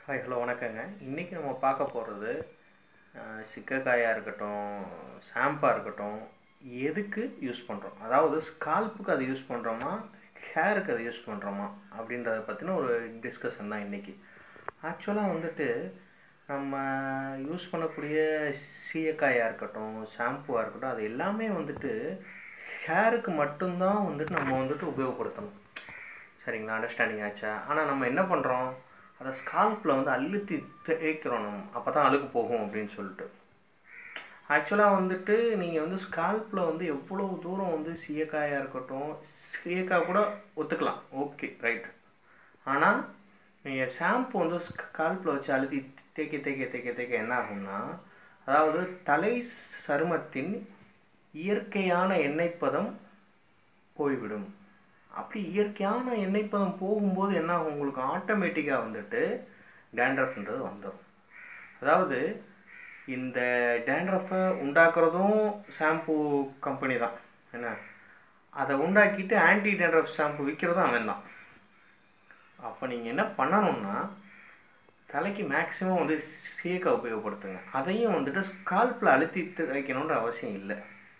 hi hello வணக்கங்க இன்றைக்கி நம்ம பார்க்க போகிறது சிக்கக்காயாக இருக்கட்டும் ஷாம்பாக இருக்கட்டும் எதுக்கு யூஸ் பண்ணுறோம் அதாவது ஸ்கால்ப்புக்கு அதை யூஸ் பண்ணுறோமா ஹேருக்கு அதை யூஸ் பண்ணுறோமா அப்படின்றத பற்றின ஒரு டிஸ்கஷன் தான் இன்றைக்கி ஆக்சுவலாக வந்துட்டு நம்ம யூஸ் பண்ணக்கூடிய சீயக்காயாக இருக்கட்டும் ஷாம்புவாக இருக்கட்டும் அது எல்லாமே வந்துட்டு ஹேருக்கு மட்டும்தான் வந்துட்டு நம்ம வந்துட்டு உபயோகப்படுத்தணும் சரிங்களா அண்டர்ஸ்டாண்டிங் ஆச்சா ஆனால் நம்ம என்ன பண்ணுறோம் அதை ஸ்கால்ப்பில் வந்து அழுத்தி தேய்க்கிறோம் நம்ம அப்போ தான் அழுக்கு போகும் அப்படின்னு சொல்லிட்டு ஆக்சுவலாக வந்துட்டு நீங்கள் வந்து ஸ்கால்ப்பில் வந்து எவ்வளோ தூரம் வந்து சீயக்காயாக இருக்கட்டும் சீயக்காய் கூட ஒத்துக்கலாம் ஓகே ரைட் ஆனால் நீங்கள் ஷாம்பு வந்து ஸ்கால்ப்பில் வச்சு அழுத்தி தேய்க்க தேய்க்க தேய்க்க தேய்க்க என்ன ஆகும்னா அதாவது தலை சருமத்தின் இயற்கையான எண்ணெய் பதம் போய்விடும் அப்படி இயற்கையான எண்ணெய் பதம் போகும்போது என்ன ஆகும் உங்களுக்கு ஆட்டோமேட்டிக்காக வந்துட்டு டேண்ட்ரஃப்ன்றது வந்துடும் அதாவது இந்த டேண்ட்ரஃபை உண்டாக்குறதும் ஷாம்பு கம்பெனி தான் என்ன அதை உண்டாக்கிட்டு ஆன்டி டேண்ட்ரஃப் ஷாம்பு விற்கிறதும் அவன் தான் அப்போ நீங்கள் என்ன பண்ணணும்னா தலைக்கு மேக்ஸிமம் வந்து சீக்காய் உபயோகப்படுத்துங்க அதையும் வந்துட்டு ஸ்கால்ப்பில் அழுத்தி வைக்கணுன்ற அவசியம் இல்லை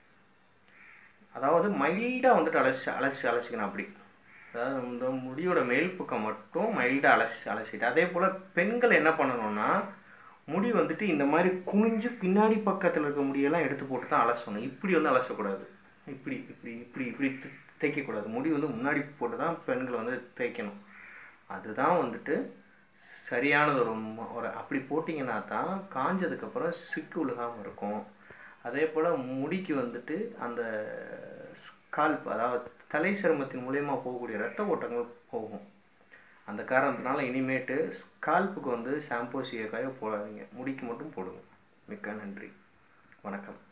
அதாவது மைல்டாக வந்துட்டு அலசி அலசி அலசிக்கணும் அப்படி அதாவது இந்த முடியோட மேல் பக்கம் மட்டும் மைல்டாக அலசி அலசிட்டு அதே போல் பெண்கள் என்ன பண்ணணும்னா முடி வந்துட்டு இந்த மாதிரி குனிஞ்சு பின்னாடி பக்கத்தில் இருக்க முடியெல்லாம் எடுத்து போட்டு தான் அலசணும் இப்படி வந்து அலசக்கூடாது இப்படி இப்படி இப்படி இப்படி தேய்க்கக்கூடாது முடி வந்து முன்னாடி போட்டு தான் பெண்கள் வந்து தேய்க்கணும் அதுதான் வந்துட்டு சரியானது ஒரு ஒரு அப்படி போட்டிங்கன்னா தான் காஞ்சதுக்கப்புறம் சிக்கு விழுகாமல் இருக்கும் அதே போல் முடிக்கு வந்துட்டு அந்த ஸ்கால்ப் அதாவது தலை சருமத்தின் மூலயமா போகக்கூடிய ரத்த ஓட்டங்கள் போகும் அந்த காரணத்தினால இனிமேட்டு ஸ்கால்ப்புக்கு வந்து ஷாம்பூ சீயக்காயோ போடாதீங்க முடிக்கு மட்டும் போடுங்க மிக்க நன்றி வணக்கம்